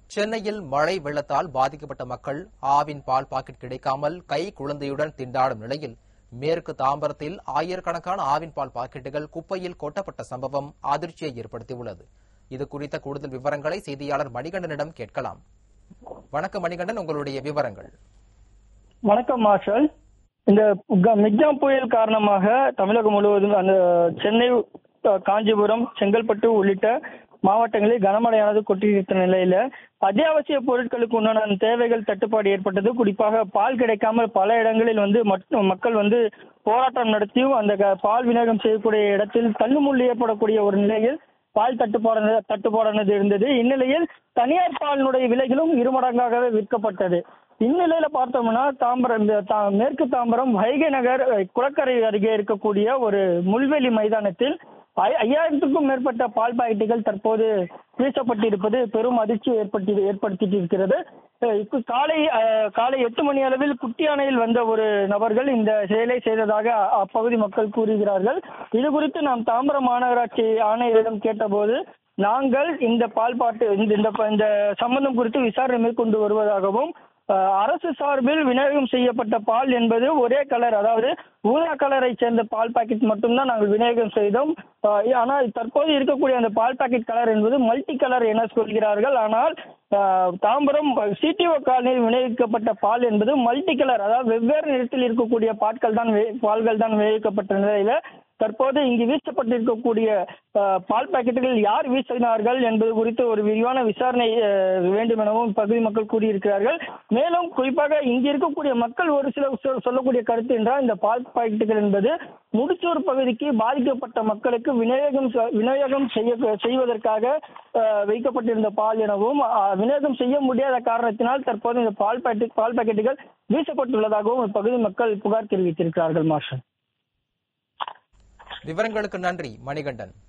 சென்னையில் மழை வெள்ளத்தால் பாதிக்கப்பட்ட மக்கள் ஆவின் பால் பாக்கெட் கிடைக்காமல் கை குழந்தையுடன் திண்டாடும் நிலையில் மேற்கு தாம்பரத்தில் ஆயிரக்கணக்கான ஆவின் பால் பாக்கெட்டுகள் குப்பையில் கொட்டப்பட்ட சம்பவம் அதிர்ச்சியை ஏற்படுத்தியுள்ளது இது குறித்த கூடுதல் விவரங்களை செய்தியாளர் மணிகண்டனிடம் கேட்கலாம் வணக்கம் மணிகண்டன் உங்களுடைய விவரங்கள் வணக்கம் மார்ஷல் இந்த க- மிக்ஜாம் புயல் காரணமாக தமிழகம் முழுவதும் அந்த சென்னை அஹ், காஞ்சிபுரம் செங்கல்பட்டு உள்ளிட்ட மாவட்டங்களில் கனமழையானது கொட்டியிருந்த நிலையில அத்தியாவசிய பொருட்களுக்கு உண்டான அந்த தேவைகள் தட்டுப்பாடு ஏற்பட்டது குறிப்பாக பால் கிடைக்காமல் பல இடங்களில் வந்து மட்- மக்கள் வந்து போராட்டம் நடத்தியும் அந்த க- பால் விநியோகம் செய்யக்கூடிய இடத்தில் தள்ளுமுள்ளு ஏற்படக்கூடிய ஒரு நிலையில் பால் தட்டுப்பாடு தட்டுப்பாடானது இருந்தது இந்நிலையில் தனியார் பாலினுடைய விலைகளும் இருமடங்காகவே விற்கப்பட்டது இந்நிலையில பார்த்தோம்னா தாம்பரம் இந்த தா- மேற்கு தாம்பரம் வைகை நகர் அஹ், குளக்கரை அருகே இருக்கக்கூடிய ஒரு முள்வெளி மைதானத்தில் ஐ- ஐயாயிரத்துக்கும் மேற்பட்ட பால் பாக்கெட்டுகள் தற்போது வீசப்பட்டிருப்பது பெரும் அதிர்ச்சி ஏற்படுத்தி ஏற்படுத்திட்டு இருக்கிறது அஹ், இப்ப காலை அஹ், காலை எட்டு மணி அளவில் குட்டியானையில் வந்த ஒரு நபர்கள் இந்த செயலை செய்ததாக அ- அப்பகுதி மக்கள் கூறுகிறார்கள் இது குறித்து நாம் தாம்பரம் மாநகராட்சி ஆணையரிடம் கேட்டபோது நாங்கள் இந்த பால் பாட்டு இந்த இந்த- இந்த சம்பந்தம் குறித்து விசாரணை மேற்கொண்டு வருவதாகவும் அஹ், அரசு சார்பில் விநியோகம் செய்யப்பட்ட பால் என்பது ஒரே கலர் அதாவது ஊதா கலரை சேர்ந்த பால் பாக்கெட் மட்டும்தான் நாங்கள் விநியோகம் செய்தோம் அஹ், ஆனால் தற்போது இருக்கக்கூடிய அந்த பால் பாக்கெட் கலர் என்பது மல்டி கலர் என சொல்கிறார்கள் ஆனால் அஹ், தாம்பரம் சிடிஓ காலனியில் விநியோகிக்கப்பட்ட பால் என்பது மல்டி கலர் அதாவது வெவ்வேறு நிறத்தில் இருக்கக்கூடிய பாட்கள் தான் வே- பால்கள் தான் விநியோகிக்கப்பட்ட நிலையில தற்போது இங்கு வீசப்பட்டிருக்கக்கூடிய அஹ், பால் பாக்கெட்டுகள் யார் வீசினார்கள் என்பது குறித்து ஒரு விரிவான விசாரணை அஹ், வேண்டும் எனவும் பகுதி மக்கள் கூறியிருக்கிறார்கள் மேலும் குறிப்பாக இங்கு இருக்கக்கூடிய மக்கள் ஒரு சில சொ- சொல்லக்கூடிய கருத்து என்றால் இந்த பால் பாக்கெட்டுகள் என்பது முடிச்சூர் பகுதிக்கு பாதிக்கப்பட்ட மக்களுக்கு விநியோகம் செ- விநியோகம் செய்ய செய்வதற்காக அஹ், வைக்கப்பட்டிருந்த பால் எனவும் அஹ், விநியோகம் செய்ய முடியாத காரணத்தினால் தற்போது இந்த பால் பாக்கெட் பால் பாக்கெட்டுகள் வீசப்பட்டுள்ளதாகவும் இப்பகுதி மக்கள் புகார் தெரிவித்திருக்கிறார்கள் மார்ஷல் விவரங்களுக்கு நன்றி மணிகண்டன்